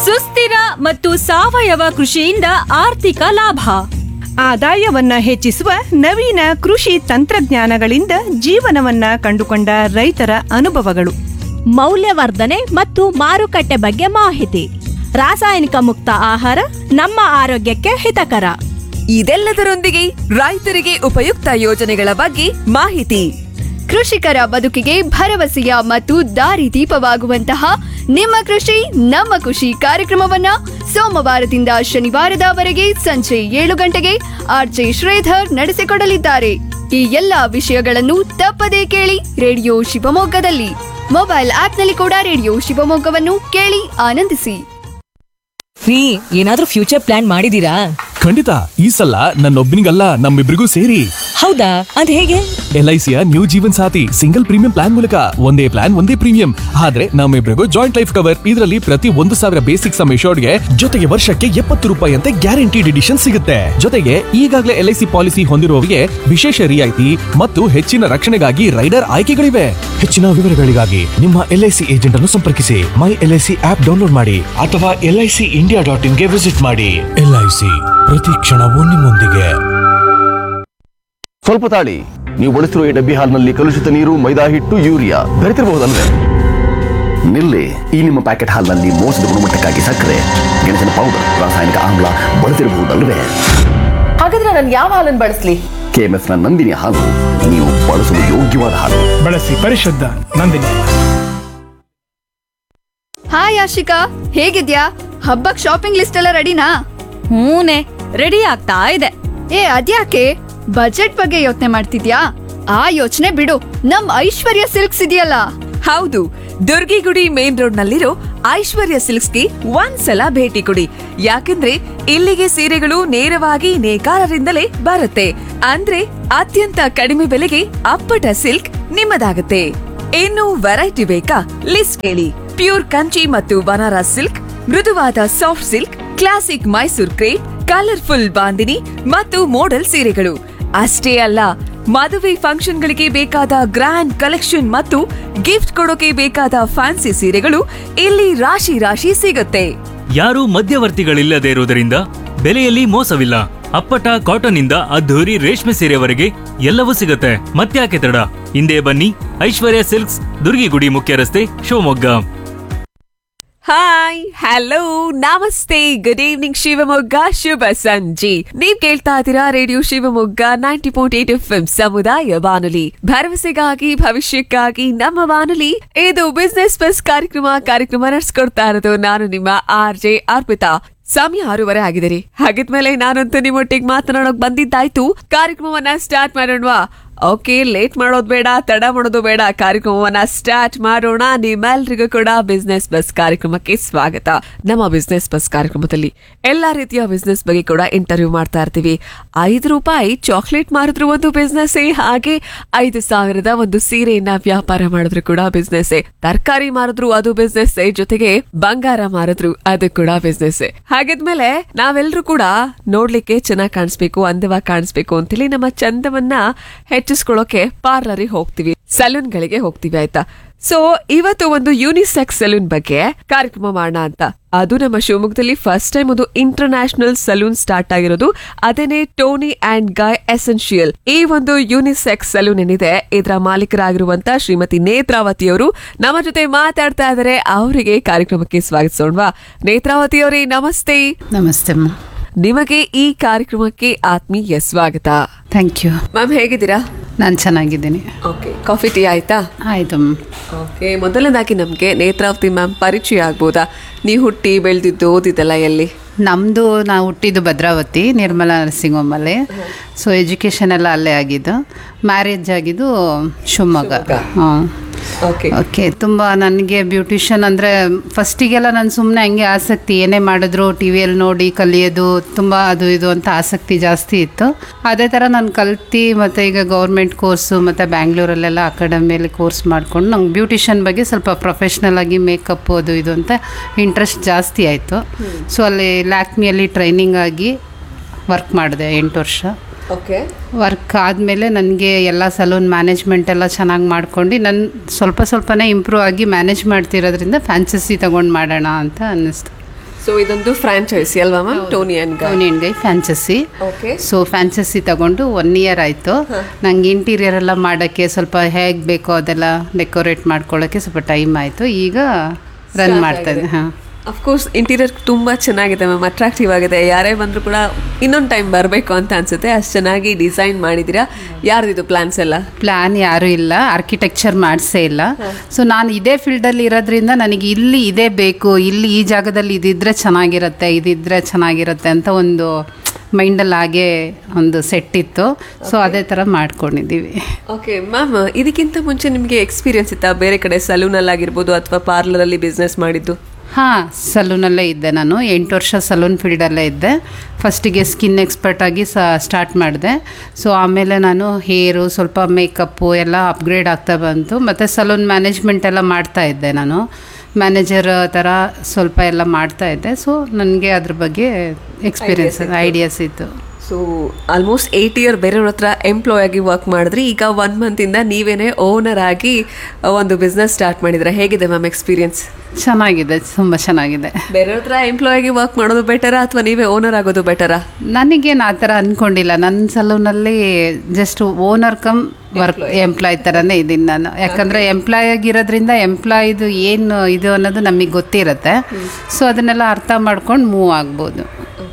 ಸುಸ್ಥಿರ ಮತ್ತು ಸಾವಯವ ಕೃಷಿಯಿಂದ ಆರ್ಥಿಕ ಲಾಭ ಆದಾಯವನ್ನ ಹೆಚ್ಚಿಸುವ ನವೀನ ಕೃಷಿ ತಂತ್ರಜ್ಞಾನಗಳಿಂದ ಜೀವನವನ್ನ ಕಂಡುಕೊಂಡ ರೈತರ ಅನುಭವಗಳು ಮೌಲ್ಯವರ್ಧನೆ ಮತ್ತು ಮಾರುಕಟ್ಟೆ ಬಗ್ಗೆ ಮಾಹಿತಿ ರಾಸಾಯನಿಕ ಮುಕ್ತ ಆಹಾರ ನಮ್ಮ ಆರೋಗ್ಯಕ್ಕೆ ಹಿತಕರ ಇದೆಲ್ಲದರೊಂದಿಗೆ ರೈತರಿಗೆ ಉಪಯುಕ್ತ ಯೋಜನೆಗಳ ಬಗ್ಗೆ ಮಾಹಿತಿ ಕೃಷಿಕರ ಬದುಕಿಗೆ ಭರವಸೆಯ ಮತ್ತು ದಾರಿದೀಪವಾಗುವಂತಹ ನಿಮ್ಮ ಕೃಷಿ ನಮ್ಮ ಖುಷಿ ಕಾರ್ಯಕ್ರಮವನ್ನ ಸೋಮವಾರದಿಂದ ಶನಿವಾರದವರೆಗೆ ಸಂಜೆ ಏಳು ಗಂಟೆಗೆ ಆರ್ಜೆ ಶ್ರೀಧರ್ ನಡೆಸಿಕೊಡಲಿದ್ದಾರೆ ಈ ಎಲ್ಲಾ ವಿಷಯಗಳನ್ನು ತಪ್ಪದೇ ಕೇಳಿ ರೇಡಿಯೋ ಶಿವಮೊಗ್ಗದಲ್ಲಿ ಮೊಬೈಲ್ ಆಪ್ನಲ್ಲಿ ಕೂಡ ರೇಡಿಯೋ ಶಿವಮೊಗ್ಗವನ್ನು ಕೇಳಿ ಆನಂದಿಸಿ ರೀ ಏನಾದ್ರೂ ಫ್ಯೂಚರ್ ಪ್ಲಾನ್ ಮಾಡಿದೀರಾ ಖಂಡಿತ ಈ ಸಲ ನನ್ನೊಬ್ಬನಿಗಲ್ಲ ನಮ್ಮಿಬ್ರಿಗೂ ಸೇರಿ ಹೌದಾ ಅದ್ ಹೇಗೆ ಎಲ್ ಐ ಸಿಯ new Jeevan Saathi single premium plan ಮೂಲಕ ಒಂದೇ ಪ್ಲಾನ್ ಒಂದೇ ಪ್ರೀಮಿಯಂ ಆದ್ರೆ ನಮ್ಮಿಬ್ರಿಗೂ ಜಾಯಿಂಟ್ ಲೈಫ್ ಕವರ್ ಇದರಲ್ಲಿ ಪ್ರತಿ ಒಂದು ಸಾವಿರ ಬೇಸಿಕ್ ಸಮ್ ಗೆ ಜೊತೆಗೆ ವರ್ಷಕ್ಕೆ ಎಪ್ಪತ್ತು ರೂಪಾಯಿ ಅಂತೆ ಗ್ಯಾರಂಟಿಡ್ ಎಡಿಷನ್ ಸಿಗುತ್ತೆ ಜೊತೆಗೆ ಈಗಾಗಲೇ ಎಲ್ ಐ ಸಿ ಪಾಲಿಸಿ ಹೊಂದಿರುವವರಿಗೆ ವಿಶೇಷ ರಿಯಾಯಿತಿ ಮತ್ತು ಹೆಚ್ಚಿನ ರಕ್ಷಣೆಗಾಗಿ ರೈಡರ್ ಆಯ್ಕೆಗಳಿವೆ ಹೆಚ್ಚಿನ ವಿವರಗಳಿಗಾಗಿ ನಿಮ್ಮ ಎಲ್ ಐ ಸಿ ಏಜೆಂಟ್ ಅನ್ನು ಸಂಪರ್ಕಿಸಿ my L I C app download ಮಾಡಿ ಅಥವಾ L I C India dot ಇನ್ಗೆ ವಿಸಿಟ್ ಮಾಡಿ ಎಲ್ ಐ ಸಿ ಪ್ರತಿ ಕ್ಷಣವೂ ನಿಮ್ಮೊಂದಿಗೆ ಸ್ವಲ್ಪ ತಾಳಿ ನೀವು ಬಳಸಿರುವ ಈ ಡಬ್ಬಿ ಹಾಲ್ನಲ್ಲಿ ಕಲುಷಿತ ನೀರು ಮೈದಾ ಹಿಟ್ಟು ಯೂರಿಯಾ ಬೆರೆತಿರಬಹುದಲ್ವೇ ನಿಲ್ಲಿ ಈ ನಿಮ್ಮ ಪ್ಯಾಕೆಟ್ ಹಾಲ್ನಲ್ಲಿ ಮೋಸದ ಗುಣಮಟ್ಟಕ್ಕಾಗಿ ಸಕ್ಕರೆ ಗೆಣಸಿನ ಪೌಡರ್ ರಾಸಾಯನಿಕ ಆಮ್ಲ ಬಳಸಿರಬಹುದಲ್ವೇ ಹಾಗಾದ್ರೆ ನಾನು ಯಾವ ಹಾಲನ್ನು ಬಳಸ್ಲಿ ಕೆಎಂಎಫ್ ನ ನಂದಿನಿ ಹಾಲು ನೀವು ಬಳಸಲು ಯೋಗ್ಯವಾದ ಹಾಲು ಬಳಸಿ ಪರಿಶುದ್ಧ ನಂದಿನಿ ಹಾಯ್ ಆಶಿಕಾ ಹೇಗಿದ್ಯಾ ಹಬ್ಬಕ್ ಶಾಪಿಂಗ್ ಲಿಸ್ಟ್ ಎಲ್ಲ ರೆಡಿನಾ ಹೂನೆ ರೆಡಿ ಆಗ್ತಾ ಇದೆ ಏ ಅದ್ಯಾಕೆ ಬಜೆಟ್ ಬಗ್ಗೆ ಯೋಚನೆ ಮಾಡ್ತಿದ್ಯಾ ಆ ಯೋಚನೆ ಬಿಡು ನಮ್ ಐಶ್ವರ್ಯ ಸಿಲ್ಕ್ಸ್ ಇದೆಯಲ್ಲ ಹೌದು ದುರ್ಗಿಗುಡಿ ಮೇನ್ ರೋಡ್ ನಲ್ಲಿರೋ ಐಶ್ವರ್ಯ ಸಿಲ್ಕ್ಸ್ಗೆ ಒಂದ್ಸಲ ಭೇಟಿ ಕೊಡಿ ಯಾಕಂದ್ರೆ ಇಲ್ಲಿಗೆ ಸೀರೆಗಳು ನೇರವಾಗಿ ನೇಕಾರರಿಂದಲೇ ಬರುತ್ತೆ ಅಂದ್ರೆ ಅತ್ಯಂತ ಕಡಿಮೆ ಬೆಲೆಗೆ ಅಪ್ಪಟ ಸಿಲ್ಕ್ ನಿಮ್ಮದಾಗುತ್ತೆ ಇನ್ನು ವೆರೈಟಿ ಬೇಕಾ ಲಿಸ್ಟ್ ಕೇಳಿ ಪ್ಯೂರ್ ಕಂಚಿ ಮತ್ತು ಬನಾರಸ್ ಸಿಲ್ಕ್ ಮೃದುವಾದ soft silk classic Mysore crepe colourful bandhani ಮತ್ತು ಮೋಡಲ್ ಸೀರೆಗಳು ಅಷ್ಟೇ ಅಲ್ಲ ಮದುವೆ ಫಂಕ್ಷನ್ಗಳಿಗೆ ಬೇಕಾದ ಗ್ರ್ಯಾಂಡ್ ಕಲೆಕ್ಷನ್ ಮತ್ತು ಗಿಫ್ಟ್ ಕೊಡೋಕೆ ಬೇಕಾದ ಫ್ಯಾನ್ಸಿ ಸೀರೆಗಳು ಇಲ್ಲಿ ರಾಶಿ ರಾಶಿ ಸಿಗುತ್ತೆ ಯಾರೂ ಮಧ್ಯವರ್ತಿಗಳಿಲ್ಲದೆ ಇರುವುದರಿಂದ ಬೆಲೆಯಲ್ಲಿ ಮೋಸವಿಲ್ಲ ಅಪ್ಪಟ ಕಾಟನ್ ಇಂದ ಅದ್ಧೂರಿ ರೇಷ್ಮೆ ಸೀರೆವರೆಗೆ ಎಲ್ಲವೂ ಸಿಗುತ್ತೆ ಮತ್ತ್ಯಾಕೆ ತಡ ಹಿಂದೆ ಬನ್ನಿ ಐಶ್ವರ್ಯ ಸಿಲ್ಕ್ಸ್ ದುರ್ಗಿಗುಡಿ ಮುಖ್ಯ ರಸ್ತೆ Shivamogga hi hello namaste good evening Shivamogga ಶುಭ ಸಂಜೆ ನೀವ್ ಕೇಳ್ತಾ ಇದ್ದೀರಾ radio Shivamogga ninety point eight F ಸಮುದಾಯ ಬಾನುಲಿ ಭರವಸೆಗಾಗಿ ಭವಿಷ್ಯಕ್ಕಾಗಿ ನಮ್ಮ ಬಾನುಲಿ ಇದು ಬಿಸ್ನೆಸ್ ಬಸ್ ಕಾರ್ಯಕ್ರಮ ಕಾರ್ಯಕ್ರಮ ನಡೆಸ್ಕೊಡ್ತಾ ಇರೋದು ನಾನು ನಿಮ್ಮ ಆರ್ ಜೆ ಅರ್ಪಿತಾ ಸಮಯ ಆರೂವರೆ ಆಗಿದೆ ರೀ ಹಾಗಿದ್ಮೇಲೆ ನಾನಂತೂ ನಿಮ್ಮೊಟ್ಟಿಗೆ ಮಾತನಾಡೋಕ್ ಬಂದಿದ್ದಾಯ್ತು ಕಾರ್ಯಕ್ರಮವನ್ನ ಸ್ಟಾರ್ಟ್ ಮಾಡೋಣವಾ ಓಕೆ ಲೇಟ್ ಮಾಡೋದು ಬೇಡ ತಡ ಮಾಡೋದು ಬೇಡ ಕಾರ್ಯಕ್ರಮವನ್ನ ಸ್ಟಾರ್ಟ್ ಮಾಡೋಣ ನಿಮ್ಮೆಲ್ರಿಗೂ ಕೂಡ ಬಿಸ್ನೆಸ್ ಬಸ್ ಕಾರ್ಯಕ್ರಮಕ್ಕೆ ಸ್ವಾಗತ ನಮ್ಮ ಬಿಸ್ನೆಸ್ ಬಸ್ ಕಾರ್ಯಕ್ರಮದಲ್ಲಿ ಎಲ್ಲಾ ರೀತಿಯ ಬಿಸ್ನೆಸ್ ಬಗ್ಗೆ ಕೂಡ ಇಂಟರ್ವ್ಯೂ ಮಾಡ್ತಾ ಇರ್ತೀವಿ ಐದು ರೂಪಾಯಿ ಚಾಕ್ಲೇಟ್ ಮಾರಿದ್ರು ಒಂದು ಬಿಸ್ನೆಸ್ ಹಾಗೆ ಐದು ಸಾವಿರದ ಒಂದು ಸೀರೆಯನ್ನ ವ್ಯಾಪಾರ ಮಾಡಿದ್ರು ಕೂಡ ಬಿಸ್ನೆಸ್ ತರಕಾರಿ ಮಾರಿದ್ರು ಅದು ಬಿಸ್ನೆಸ್ ಜೊತೆಗೆ ಬಂಗಾರ ಮಾರಿದ್ರು ಅದು ಕೂಡ ಬಿಸ್ನೆಸ್ ಹಾಗಿದ್ಮೇಲೆ ನಾವೆಲ್ಲರೂ ಕೂಡ ನೋಡ್ಲಿಕ್ಕೆ ಚೆನ್ನಾಗಿ ಕಾಣಿಸ್ಬೇಕು ಅಂದವಾಗಿ ಕಾಣಿಸ್ಬೇಕು ಅಂತೇಳಿ ನಮ್ಮ ಚಂದವನ್ನ ಹೆಚ್ಚಿಸ್ಕೊಳ್ಳೋಕೆ ಪಾರ್ಲರಿಗೆ ಹೋಗ್ತೀವಿ ಸಲೂನ್ ಗಳಿಗೆ ಹೋಗ್ತೀವಿ ಆಯ್ತಾ ಸೊ ಇವತ್ತು ಒಂದು ಯೂನಿಸೆಕ್ಸ್ ಸಲೂನ್ ಬಗ್ಗೆ ಕಾರ್ಯಕ್ರಮ ಮಾಡೋಣ ಅಂತ ಅದು ನಮ್ಮ ಶಿವಮೊಗ್ಗದಲ್ಲಿ ಫಸ್ಟ್ ಟೈಮ್ ಒಂದು ಇಂಟರ್ ನ್ಯಾಷನಲ್ ಸಲೂನ್ ಸ್ಟಾರ್ಟ್ ಆಗಿರೋದು ಅದೇನೆ ಟೋನಿ ಅಂಡ್ ಗಾಯ್ ಎಸೆನ್ಶಿಯಲ್ ಈ ಒಂದು ಯೂನಿಸೆಕ್ಸ್ ಸಲೂನ್ ಏನಿದೆ ಇದರ ಮಾಲೀಕರಾಗಿರುವಂತ ಶ್ರೀಮತಿ ನೇತ್ರಾವತಿ ಅವರು ನಮ್ಮ ಜೊತೆ ಮಾತಾಡ್ತಾ ಇದ್ದಾರೆ ಅವರಿಗೆ ಕಾರ್ಯಕ್ರಮಕ್ಕೆ ಸ್ವಾಗತಿಸೋಣವಾ ನೇತ್ರಾವತಿ ಅವರೇ ನಮಸ್ತೆ ನಮಸ್ತೆ ನಿಮಗೆ ಈ ಕಾರ್ಯಕ್ರಮಕ್ಕೆ ಆತ್ಮೀಯ ಸ್ವಾಗತ ಥ್ಯಾಂಕ್ ಯು ಮ್ಯಾಮ್ ಹೇಗಿದ್ದೀರಾ ನಾನು ಚೆನ್ನಾಗಿದ್ದೀನಿ ಓಕೆ ಕಾಫಿ ಟೀ ಆಯ್ತಾ ಆಯಿತು ಓಕೆ ಮೊದಲನೇದಾಗಿ ನಮಗೆ ನೇತ್ರಾವತಿ ಮ್ಯಾಮ್ ಪರಿಚಯ ಆಗ್ಬೋದಾ ನೀವು ಹುಟ್ಟಿ ಬೆಳೆದಿದ್ದು ಓದಿದ್ದೆಲ್ಲ ಎಲ್ಲಿ ನಮ್ಮದು ನಾವು ಹುಟ್ಟಿದ್ದು ಭದ್ರಾವತಿ ನಿರ್ಮಲಾ ನರ್ಸಿಂಗ್ ಹೋಮಲ್ಲಿ ಸೊ ಎಜುಕೇಷನ್ ಎಲ್ಲ ಅಲ್ಲೇ ಆಗಿದ್ದು ಮ್ಯಾರೇಜ್ ಆಗಿದ್ದು ಶಿವಮೊಗ್ಗ ಹಾಂ ಓಕೆ ಓಕೆ ತುಂಬ ನನಗೆ ಬ್ಯೂಟಿಷಿಯನ್ ಅಂದರೆ ಫಸ್ಟಿಗೆಲ್ಲ ನಾನು ಸುಮ್ಮನೆ ಹಂಗೆ ಆಸಕ್ತಿ ಏನೇ ಮಾಡಿದ್ರು ಟಿ ವಿಯಲ್ಲಿ ನೋಡಿ ಕಲಿಯೋದು ತುಂಬ ಅದು ಇದು ಅಂತ ಆಸಕ್ತಿ ಜಾಸ್ತಿ ಇತ್ತು ಅದೇ ಥರ ನಾನು ಕಲ್ತು ಮತ್ತು ಈಗ ಗೌರ್ಮೆಂಟ್ ಕೋರ್ಸು ಮತ್ತು ಬ್ಯಾಂಗ್ಳೂರಲ್ಲೆಲ್ಲ ಅಕಾಡೆಮಿಯಲ್ಲಿ ಕೋರ್ಸ್ ಮಾಡ್ಕೊಂಡು ನಂಗೆ ಬ್ಯೂಟಿಷಿಯನ್ ಬಗ್ಗೆ ಸ್ವಲ್ಪ ಪ್ರೊಫೆಷ್ನಲ್ ಆಗಿ ಮೇಕಪ್ ಅದು ಇದು ಅಂತ ಇಂಟ್ರೆಸ್ಟ್ ಜಾಸ್ತಿ ಆಯಿತು ಸೊ ಅಲ್ಲಿ ಲ್ಯಾಕ್ಮಿಯಲ್ಲಿ ಟ್ರೈನಿಂಗ್ ಆಗಿ ವರ್ಕ್ ಮಾಡಿದೆ ಎಂಟು ವರ್ಷ ಓಕೆ ವರ್ಕ್ ಆದಮೇಲೆ ನನಗೆ ಎಲ್ಲ ಸಲೂನ್ ಮ್ಯಾನೇಜ್ಮೆಂಟ್ ಎಲ್ಲ ಚೆನ್ನಾಗಿ ಮಾಡ್ಕೊಂಡು ನನ್ನ ಸ್ವಲ್ಪ ಸ್ವಲ್ಪನೇ ಇಂಪ್ರೂವ್ ಆಗಿ ಮ್ಯಾನೇಜ್ ಮಾಡ್ತಿರೋದ್ರಿಂದ ಫ್ಯಾನ್ಸಸಿ ತೊಗೊಂಡು ಮಾಡೋಣ ಅಂತ ಅನ್ನಿಸ್ತು ಸೊ ಇದೊಂದು ಫ್ರಾಂಚೈಸಿ ಅಲ್ವಾ ma'am Toni and Toni and Guy franchisee okay so franchisee ತಗೊಂಡು ಒನ್ ಇಯರ್ ಆಯಿತು ನಂಗೆ ಇಂಟೀರಿಯರ್ ಎಲ್ಲ ಮಾಡೋಕ್ಕೆ ಸ್ವಲ್ಪ ಹೇಗೆ ಬೇಕೋ ಅದೆಲ್ಲ ಡೆಕೋರೇಟ್ ಮಾಡ್ಕೊಳ್ಳೋಕ್ಕೆ ಸ್ವಲ್ಪ ಟೈಮ್ ಆಯಿತು ಈಗ ರನ್ ಮಾಡ್ತಾ ಇದ್ದೆ ಹಾಂ ಅಫ್ಕೋರ್ಸ್ ಇಂಟೀರಿಯರ್ ತುಂಬಾ ಚೆನ್ನಾಗಿದೆ ಮ್ಯಾಮ್ ಅಟ್ರಾಕ್ಟಿವ್ ಆಗಿದೆ ಯಾರೇ ಬಂದರೂ ಕೂಡ ಇನ್ನೊಂದು ಟೈಮ್ ಬರಬೇಕು ಅಂತ ಅನ್ಸುತ್ತೆ ಅಷ್ಟು ಚೆನ್ನಾಗಿ ಡಿಸೈನ್ ಮಾಡಿದ್ದೀರಾ ಯಾರ್ದಿದು ಪ್ಲಾನ್ಸ್ ಎಲ್ಲ ಪ್ಲ್ಯಾನ್ ಯಾರೂ ಇಲ್ಲ ಆರ್ಕಿಟೆಕ್ಚರ್ ಮಾಡಿಸೇ ಇಲ್ಲ ಸೊ ನಾನು ಇದೇ ಫೀಲ್ಡಲ್ಲಿ ಇರೋದ್ರಿಂದ ನನಗೆ ಇಲ್ಲಿ ಇದೇ ಬೇಕು ಇಲ್ಲಿ ಈ ಜಾಗದಲ್ಲಿ ಇದಿದ್ರೆ ಚೆನ್ನಾಗಿರುತ್ತೆ ಇದಿದ್ರೆ ಚೆನ್ನಾಗಿರುತ್ತೆ ಅಂತ ಒಂದು ಮೈಂಡಲ್ಲಿ ಹಾಗೆ ಒಂದು ಸೆಟ್ ಇತ್ತು ಸೊ ಅದೇ ಥರ ಮಾಡ್ಕೊಂಡಿದ್ದೀವಿ ಓಕೆ ಮ್ಯಾಮ್ ಇದಕ್ಕಿಂತ ಮುಂಚೆ ನಿಮಗೆ ಎಕ್ಸ್ಪೀರಿಯನ್ಸ್ ಇತ್ತಾ ಬೇರೆ ಕಡೆ ಸಲೂನಲ್ಲಿ ಆಗಿರ್ಬೋದು ಅಥವಾ ಪಾರ್ಲರಲ್ಲಿ ಬಿಸ್ನೆಸ್ ಮಾಡಿದ್ದು ಹಾಂ ಸಲೂನಲ್ಲೇ ಇದ್ದೆ ನಾನು ಎಂಟು ವರ್ಷ ಸಲೂನ್ ಫೀಲ್ಡಲ್ಲೇ ಇದ್ದೆ ಫಸ್ಟಿಗೆ ಸ್ಕಿನ್ ಎಕ್ಸ್ಪರ್ಟ್ ಆಗಿ ಸ ಸ್ಟಾರ್ಟ್ ಮಾಡಿದೆ ಸೊ ಆಮೇಲೆ ನಾನು ಹೇರು ಸ್ವಲ್ಪ ಮೇಕಪ್ಪು ಎಲ್ಲ ಅಪ್ಗ್ರೇಡ್ ಆಗ್ತಾ ಬಂತು ಮತ್ತು ಸಲೂನ್ ಮ್ಯಾನೇಜ್ಮೆಂಟ್ ಎಲ್ಲ ಮಾಡ್ತಾ ಇದ್ದೆ ನಾನು ಮ್ಯಾನೇಜರ್ ಥರ ಸ್ವಲ್ಪ ಎಲ್ಲ ಮಾಡ್ತಾ ಇದ್ದೆ ಸೊ ನನಗೆ ಅದ್ರ ಬಗ್ಗೆ ಎಕ್ಸ್ಪೀರಿಯನ್ಸ್ ಐಡಿಯಾಸ್ ಇತ್ತು ಸೊ ಆಲ್ಮೋಸ್ಟ್ ಏಯ್ಟ್ ಇಯರ್ ಬೇರೆಯವ್ರ ಹತ್ರ ಎಂಪ್ಲಾಯ್ ಆಗಿ ವರ್ಕ್ ಮಾಡಿದ್ರಿ ಈಗ ಒನ್ ಮಂತಿಂದ ನೀವೇನೇ ಓನರ್ ಆಗಿ ಒಂದು ಬಿಸ್ನೆಸ್ ಸ್ಟಾರ್ಟ್ ಮಾಡಿದ್ರೆ ಹೇಗಿದೆ ಮ್ಯಾಮ್ ಎಕ್ಸ್ಪೀರಿಯನ್ಸ್ ಚೆನ್ನಾಗಿದೆ ತುಂಬ ಚೆನ್ನಾಗಿದೆ ಬೇರೆಯವ್ರ ಹತ್ರ ಎಂಪ್ಲಾಯ್ ಆಗಿ ವರ್ಕ್ ಮಾಡೋದು ಬೆಟರಾ ಅಥವಾ ನೀವೇ ಓನರ್ ಆಗೋದು ಬೆಟರಾ ನನಗೇನು ಆ ಥರ ಅಂದ್ಕೊಂಡಿಲ್ಲ ನನ್ನ ಸಲೂನಲ್ಲಿ just owner cum work employee ಥರನೇ ಇದ್ದೀನಿ ನಾನು ಯಾಕಂದರೆ ಎಂಪ್ಲಾಯ್ ಆಗಿರೋದ್ರಿಂದ ಎಂಪ್ಲಾಯ್ದು ಏನು ಇದು ಅನ್ನೋದು ನಮಗೆ ಗೊತ್ತಿರುತ್ತೆ ಸೊ ಅದನ್ನೆಲ್ಲ ಅರ್ಥ ಮಾಡ್ಕೊಂಡು ಮೂವ್ ಆಗ್ಬೋದು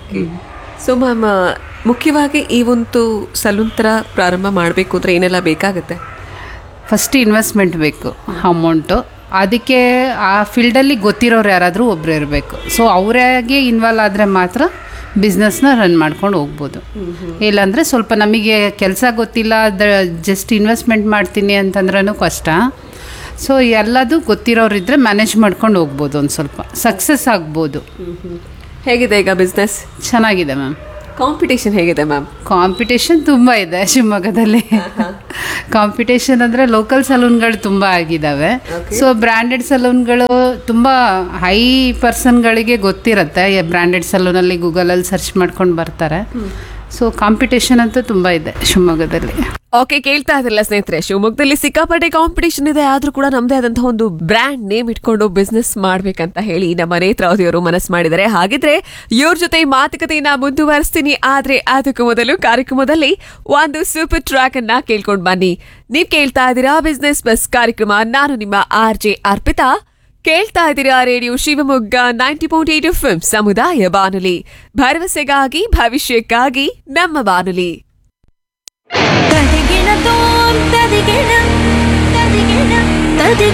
ಸೊ ಮ್ಯಾಮ್ ಮುಖ್ಯವಾಗಿ ಈ ಒಂದು ಸಲೂನ್ ಥರ ಪ್ರಾರಂಭ ಮಾಡಬೇಕು ಅಂದರೆ ಏನೆಲ್ಲ ಬೇಕಾಗುತ್ತೆ ಫಸ್ಟ್ ಇನ್ವೆಸ್ಟ್ಮೆಂಟ್ ಬೇಕು ಅಮೌಂಟು ಅದಕ್ಕೆ ಆ ಫೀಲ್ಡಲ್ಲಿ ಗೊತ್ತಿರೋರು ಯಾರಾದರೂ ಒಬ್ಬರು ಇರಬೇಕು ಸೊ ಅವರಾಗೆ ಇನ್ವಾಲ್ವ್ ಆದರೆ ಮಾತ್ರ ಬಿಸ್ನೆಸ್ನ ರನ್ ಮಾಡ್ಕೊಂಡು ಹೋಗ್ಬೋದು ಇಲ್ಲಾಂದರೆ ಸ್ವಲ್ಪ ನಮಗೆ ಕೆಲಸ ಗೊತ್ತಿಲ್ಲ ಅದ ಜಸ್ಟ್ ಇನ್ವೆಸ್ಟ್ಮೆಂಟ್ ಮಾಡ್ತೀನಿ ಅಂತಂದ್ರೂ ಕಷ್ಟ ಸೊ ಎಲ್ಲದು ಗೊತ್ತಿರೋರಿದ್ದರೆ ಮ್ಯಾನೇಜ್ ಮಾಡ್ಕೊಂಡು ಹೋಗ್ಬೋದು ಒಂದು ಸ್ವಲ್ಪ ಸಕ್ಸಸ್ ಆಗ್ಬೋದು ಹೇಗಿದೆ ಈಗ ಬಿಸ್ನೆಸ್ ಚೆನ್ನಾಗಿದೆ ಮ್ಯಾಮ್ ಕಾಂಪಿಟೇಷನ್ ಹೇಗಿದೆ ಮ್ಯಾಮ್ ಕಾಂಪಿಟೇಷನ್ ತುಂಬ ಇದೆ ಶಿವಮೊಗ್ಗದಲ್ಲಿ ಕಾಂಪಿಟೇಷನ್ ಅಂದರೆ ಲೋಕಲ್ ಸಲೂನ್ಗಳು ತುಂಬ ಆಗಿದ್ದಾವೆ ಸೊ ಬ್ರ್ಯಾಂಡೆಡ್ ಸಲೂನ್ಗಳು ತುಂಬ ಹೈ ಪರ್ಸನ್ಗಳಿಗೆ ಗೊತ್ತಿರುತ್ತೆ ಬ್ರ್ಯಾಂಡೆಡ್ ಸಲೂನಲ್ಲಿ ಗೂಗಲಲ್ಲಿ ಸರ್ಚ್ ಮಾಡ್ಕೊಂಡು ಬರ್ತಾರೆ ಸೊ ಕಾಂಪಿಟೇಷನ್ ಅಂತೂ ತುಂಬ ಇದೆ ಶಿವಮೊಗ್ಗದಲ್ಲಿ ಓಕೆ ಕೇಳ್ತಾ ಇದ್ರಲ್ಲ ಸ್ನೇಹಿತರೆ ಶಿವಮೊಗ್ಗದಲ್ಲಿ ಸಿಕ್ಕಾಪಟ್ಟೆ ಕಾಂಪಿಟೇಷನ್ ಇದೆ ಆದ್ರೂ ಕೂಡ ನಮ್ದೇ ಆದಂತಹ ಒಂದು ಬ್ರ್ಯಾಂಡ್ ನೇಮ್ ಇಟ್ಕೊಂಡು ಬಿಸ್ನೆಸ್ ಮಾಡ್ಬೇಕಂತ ಹೇಳಿ ನಮ್ಮ ನೇತ್ರಾವತಿಯವರು ಮನಸ್ಸು ಮಾಡಿದ್ದಾರೆ ಹಾಗಿದ್ರೆ ಇವ್ರ ಜೊತೆ ಮಾತುಕತೆಯನ್ನ ಮುಂದುವರಿಸ್ತೀನಿ ಆದ್ರೆ ಅದಕ್ಕೂ ಮೊದಲು ಕಾರ್ಯಕ್ರಮದಲ್ಲಿ ಒಂದು ಸೂಪರ್ ಟ್ರ್ಯಾಕ್ ಅನ್ನ ಕೇಳ್ಕೊಂಡ್ ಬನ್ನಿ ನೀವ್ ಕೇಳ್ತಾ ಇದ್ದೀರಾ ಬಿಸ್ನೆಸ್ ಬಸ್ ಕಾರ್ಯಕ್ರಮ ನಾನು ನಿಮ್ಮ ಆರ್ ಜೆ ಅರ್ಪಿತಾ ಕೇಳ್ತಾ ಇದ್ದೀರಾ radio Shivamogga ninety point eight F ಸಮುದಾಯ ಬಾನುಲಿ ಭರವಸೆಗಾಗಿ ಭವಿಷ್ಯಕ್ಕಾಗಿ ನಮ್ಮ ಬಾನುಲಿ ತದಿಗಿಣ ತೋಂ ತದಿಗಿಣ ತದಿಗಿಣ ತದಿ